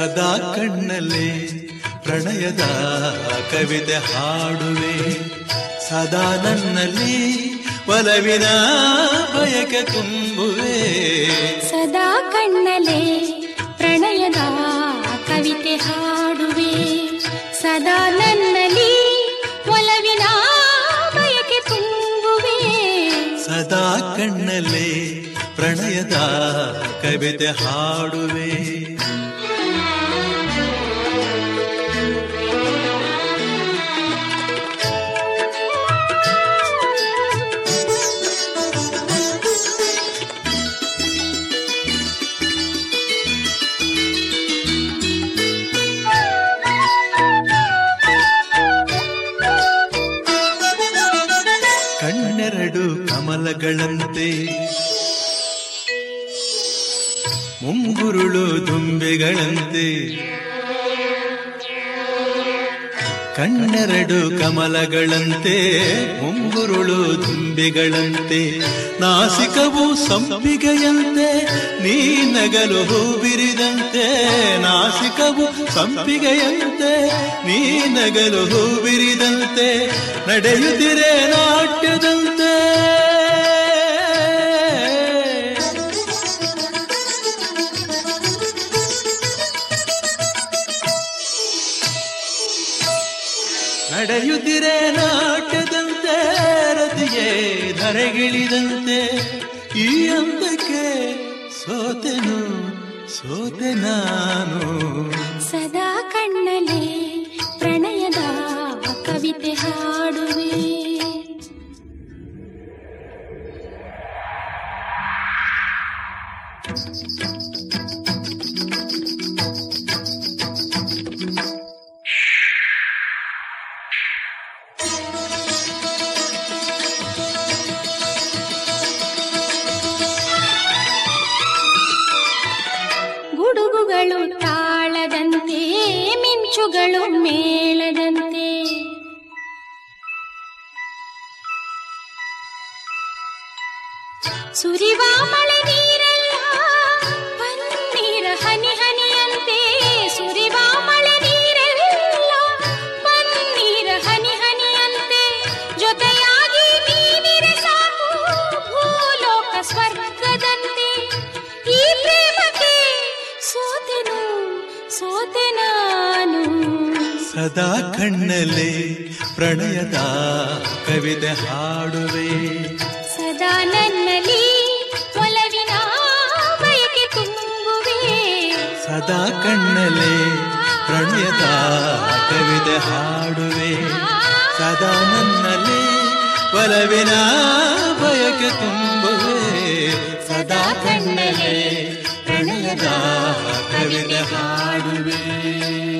ಸದಾ ಕಣ್ಣಲ್ಲೇ ಪ್ರಣಯದ ಕವಿತೆ ಹಾಡುವೆ ಸದಾ ನನ್ನಲ್ಲಿ ಒಲವಿನ ಬಯಕೆ ತುಂಬುವೆ ಸದಾ ಕಣ್ಣಲೆ ಪ್ರಣಯದ ಕವಿತೆ ಹಾಡುವೆ ಸದಾ ನನ್ನಲ್ಲಿ ಒಲವಿನ ಬಯಕೆ ತುಂಬುವೆ ಸದಾ ಕಣ್ಣಲ್ಲೇ ಪ್ರಣಯದ ಕವಿತೆ ಹಾಡುವೆ ಕಣ್ಣೆರಡು ಕಮಲಗಳಂತೆ ಮುಂಗುರುಳು ದುಂಬೆಗಳಂತೆ ಕಣ್ಣೆರಡು ಕಮಲಗಳಂತೆ ಮುಂಗುರುಳು ದುಂಬೆಗಳಂತೆ ನಾಸಿಕವು ಸಂಪಿಗೆಯಂತೆ ನೀ ನಗಲು ಹೂ ಬಿರಿದಂತೆ ನಾಸಿಕವು ಸಂಪಿಗೆಯಂತೆ ನೀ ನಗಲು ಹೂ ಬಿರಿದಂತೆ ನಡೆಯುತ್ತಿರೆ ನಾಟ್ಯದಂತೆ ನಡೆಯುತ್ತಿರೆ ನಾಟ್ಯದಂತೆ ರತಿಯೇ ಧರೆಗಿಳಿದಂತೆ ಈ ಹಂತಕ್ಕೆ ಸೋತೆನು ಸೋತೆ ನಾನು ಸದಾ ಕಣ್ಣಲೆ ಪ್ರಣಯದ ಕವಿತೆ ಹಾಡುವೆ ಗುಡುಗುಗಳು ತಾಳದಂತೆ ಮಿಂಚುಗಳು ಮೇಳದಂತೆ ಸುರಿವ ಮಳೆ ನೀರೆಲ್ಲ ಪನ್ನೀರ ಹನಿ ಹನಿಯಂತೆ ಸುರಿವ ಮಳೆ ನೀರೆಲ್ಲ ಪನ್ನೀರ ಹನಿ ಹನಿಯಂತೆ ಜೊತೆಯಾಗಿ ನೀನಿರೆ ಸಾಕು ಭೂಲೋಕ ಸ್ವರ್ಗದಂತೆ ಈ ಪ್ರೇಮಕ್ಕೆ ಸೋತೆನು ಸೋತೆ ನಾನು ಸದಾ ಕಣ್ಣಲ್ಲೇ ಪ್ರಣಯದ ಕವಿತೆ ಹಾಡುವೆ ಸದಾ ನನ್ನಲ್ಲಿ ಒಲವಿನ ಬಯಕೆ ತುಂಬುವೆ ಸದಾ ಕಣ್ಣಲ್ಲೇ ಪ್ರಣಯದ ಕವಿತೆ ಹಾಡುವೆ ಸದಾ ನನ್ನಲ್ಲಿ ಒಲವಿನ ಬಯಕೆ ತುಂಬುವೆ ಸದಾ ಕಣ್ಣಲ್ಲೇ ಪ್ರಣಯದ ಕವಿತೆ ಹಾಡುವೆ